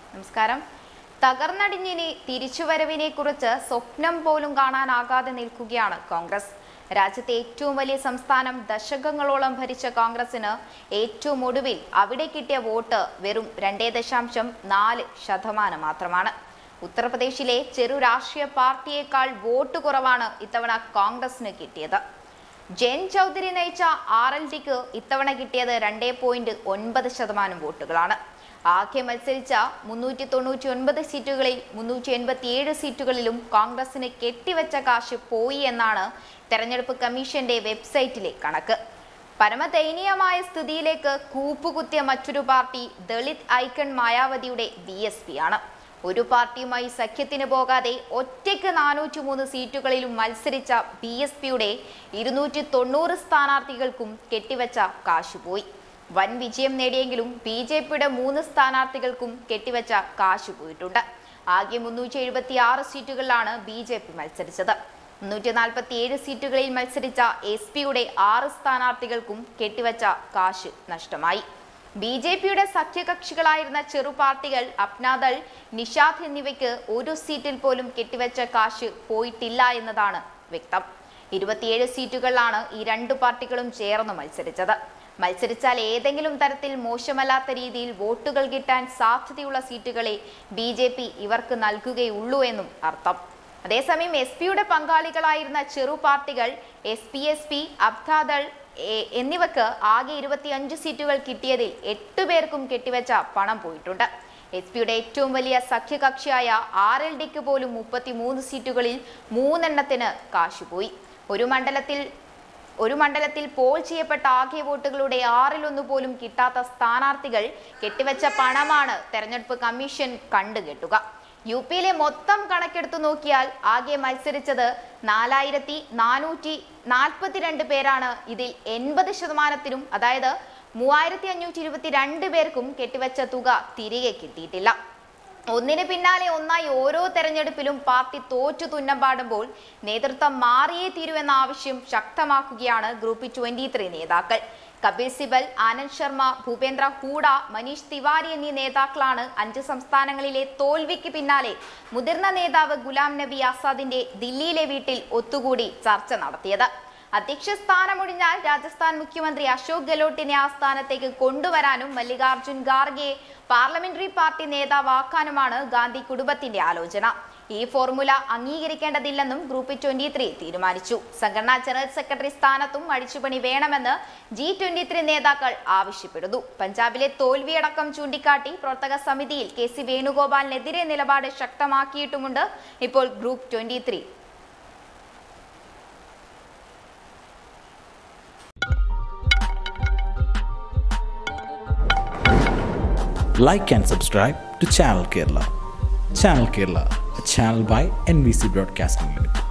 നമസ്കാരം തകർന്നടിഞ്ഞിനി തിരിച്ചുവരവിനെ കുറിച്ച് സ്വപ്നം പോലും കാണാനാകാതെ നിൽക്കുകയാണ് കോൺഗ്രസ് രാജ്യത്തെ ഏറ്റവും വലിയ സംസ്ഥാനം ദശകങ്ങളോളം ഭരിച്ച കോൺഗ്രസിന് ഏറ്റവും ഒടുവിൽ അവിടെ കിട്ടിയ വോട്ട് വെറും രണ്ടേ ദശാംശം നാല് ശതമാനം മാത്രമാണ് ഉത്തർപ്രദേശിലെ ചെറു രാഷ്ട്രീയ പാർട്ടിയേക്കാൾ വോട്ട് കുറവാണ് ഇത്തവണ കോൺഗ്രസിന് കിട്ടിയത് ജയൻ ചൗധരി നയിച്ച ആർ എൽ ഡിക്ക് ഇത്തവണ കിട്ടിയത് രണ്ടേ പോയിന്റ് ഒൻപത് ശതമാനം വോട്ടുകളാണ് ആകെ മത്സരിച്ച മുന്നൂറ്റി തൊണ്ണൂറ്റി ഒൻപത് സീറ്റുകളിൽ മുന്നൂറ്റി എൺപത്തിയേഴ് സീറ്റുകളിലും കോൺഗ്രസിന് കെട്ടിവെച്ച കാശ് പോയി എന്നാണ് തെരഞ്ഞെടുപ്പ് കമ്മീഷന്റെ വെബ്സൈറ്റിലെ കണക്ക് പരമദയനീയമായ സ്ഥിതിയിലേക്ക് കൂപ്പുകുത്തിയ മറ്റൊരു പാർട്ടി ദളിത് ഐക്കൺ മായാവതിയുടെ ബി എസ് പി ആണ് ഒരു പാർട്ടിയുമായി സഖ്യത്തിന് പോകാതെ ഒറ്റയ്ക്ക് നാനൂറ്റി മൂന്ന് സീറ്റുകളിലും മത്സരിച്ച ബി എസ് പിയുടെ ഇരുന്നൂറ്റി തൊണ്ണൂറ് സ്ഥാനാർത്ഥികൾക്കും കെട്ടിവെച്ച കാശുപോയി വൻ വിജയം നേടിയെങ്കിലും ബി ജെ പിയുടെ മൂന്ന് സ്ഥാനാർത്ഥികൾക്കും കെട്ടിവെച്ച കാശ് പോയിട്ടുണ്ട് ആകെ മുന്നൂറ്റി എഴുപത്തി ആറ് സീറ്റുകളിലാണ് ബി ജെ പി മത്സരിച്ചത് മുന്നൂറ്റി നാൽപ്പത്തി ഏഴ് സീറ്റുകളിൽ മത്സരിച്ച എസ് പിയുടെ ആറ് സ്ഥാനാർത്ഥികൾക്കും കെട്ടിവെച്ച കാശ് നഷ്ടമായി ബി ജെ പിയുടെ സഖ്യകക്ഷികളായിരുന്ന ചെറു പാർട്ടികൾ അപ്നാദൾ നിഷാദ് എന്നിവയ്ക്ക് ഒരു സീറ്റിൽ പോലും കെട്ടിവെച്ച കാശ് പോയിട്ടില്ല എന്നതാണ് വ്യക്തം ഇരുപത്തിയേഴ് സീറ്റുകളിലാണ് ഈ രണ്ടു പാർട്ടികളും ചേർന്ന് മത്സരിച്ചത് മത്സരിച്ചാൽ ഏതെങ്കിലും തരത്തിൽ മോശമല്ലാത്ത രീതിയിൽ വോട്ടുകൾ കിട്ടാൻ സാധ്യതയുള്ള സീറ്റുകളെ ബി ജെ പി ഇവർക്ക് നൽകുകയുള്ളൂ എന്നും അർത്ഥം അതേസമയം എസ് പിയുടെ പങ്കാളികളായിരുന്ന ചെറു പാർട്ടികൾ എസ് പി എസ് പി അബ്ദാദൾ എ- എന്നിവക്ക് ആകെ ഇരുപത്തിയഞ്ച് സീറ്റുകൾ കിട്ടിയതിൽ എട്ട് പേർക്കും കെട്ടിവെച്ച പണം പോയിട്ടുണ്ട് എസ് പിയുടെ ഏറ്റവും വലിയ സഖ്യകക്ഷിയായ ആർ എൽ ഡിക്ക് പോലും മുപ്പത്തിമൂന്ന് സീറ്റുകളിൽ മൂന്നെണ്ണത്തിന് കാശുപോയി ഒരു മണ്ഡലത്തിൽ ഒരു മണ്ഡലത്തിൽ പോൾ ചെയ്യപ്പെട്ട ആകെ വോട്ടുകളുടെ ആറിലൊന്നു പോലും കിട്ടാത്ത സ്ഥാനാർത്ഥികൾ കെട്ടിവെച്ച പണമാണ് തെരഞ്ഞെടുപ്പ് കമ്മീഷൻ കണ്ടുകെട്ടുക യു പിയിലെ മൊത്തം കണക്കെടുത്തു നോക്കിയാൽ ആകെ മത്സരിച്ചത് നാലായിരത്തി നാനൂറ്റി നാൽപ്പത്തിരണ്ട് പേരാണ് ഇതിൽ എൺപത് ശതമാനത്തിനും അതായത് മൂവായിരത്തി അഞ്ഞൂറ്റി ഇരുപത്തി രണ്ട് പേർക്കും കെട്ടിവെച്ച തുക തിരികെ കിട്ടിയിട്ടില്ല ഒന്നിന് പിന്നാലെ ഒന്നായി ഓരോ തെരഞ്ഞെടുപ്പിലും പാർട്ടി തോറ്റു തുന്നമ്പാടുമ്പോൾ നേതൃത്വം മാറിയേ തീരുവെന്ന ആവശ്യം ശക്തമാക്കുകയാണ് ഗ്രൂപ്പ് ട്വന്റി ത്രീ നേതാക്കൾ കപിൽ സിബൽ ആനന്ദ് ശർമ്മ ഭൂപേന്ദ്ര ഹൂഡ മനീഷ് തിവാരി എന്നീ നേതാക്കളാണ് അഞ്ച് സംസ്ഥാനങ്ങളിലെ തോൽവിക്ക് പിന്നാലെ മുതിർന്ന നേതാവ് ഗുലാം നബി ആസാദിന്റെ ദില്ലിയിലെ വീട്ടിൽ ഒത്തുകൂടി ചർച്ച നടത്തിയത് അധ്യക്ഷ സ്ഥാനമൊഴിഞ്ഞാൽ രാജസ്ഥാൻ മുഖ്യമന്ത്രി അശോക് ഗെഹ്ലോട്ടിനെ ആ സ്ഥാനത്തേക്ക് കൊണ്ടുവരാനും മല്ലികാർജുൻ ഖാർഗെ പാർലമെന്ററി പാർട്ടി നേതാവാക്കാനുമാണ് ഗാന്ധി കുടുംബത്തിന്റെ ആലോചന ഈ ഫോർമുല അംഗീകരിക്കേണ്ടതില്ലെന്നും ഗ്രൂപ്പ് ട്വന്റി ത്രീ തീരുമാനിച്ചു സംഘടനാ ജനറൽ സെക്രട്ടറി സ്ഥാനത്തും അഴിച്ചുപണി വേണമെന്ന് ജി ട്വന്റി ത്രീ നേതാക്കൾ ആവശ്യപ്പെടുന്നു പഞ്ചാബിലെ തോൽവിയടക്കം ചൂണ്ടിക്കാട്ടി പ്രവർത്തക സമിതിയിൽ കെ സി വേണുഗോപാലിനെതിരെ നിലപാട് ശക്തമാക്കിയിട്ടുമുണ്ട് ഇപ്പോൾ group twenty three like and subscribe to Channel Kerala. Channel Kerala, a channel by NBC Broadcasting Limited.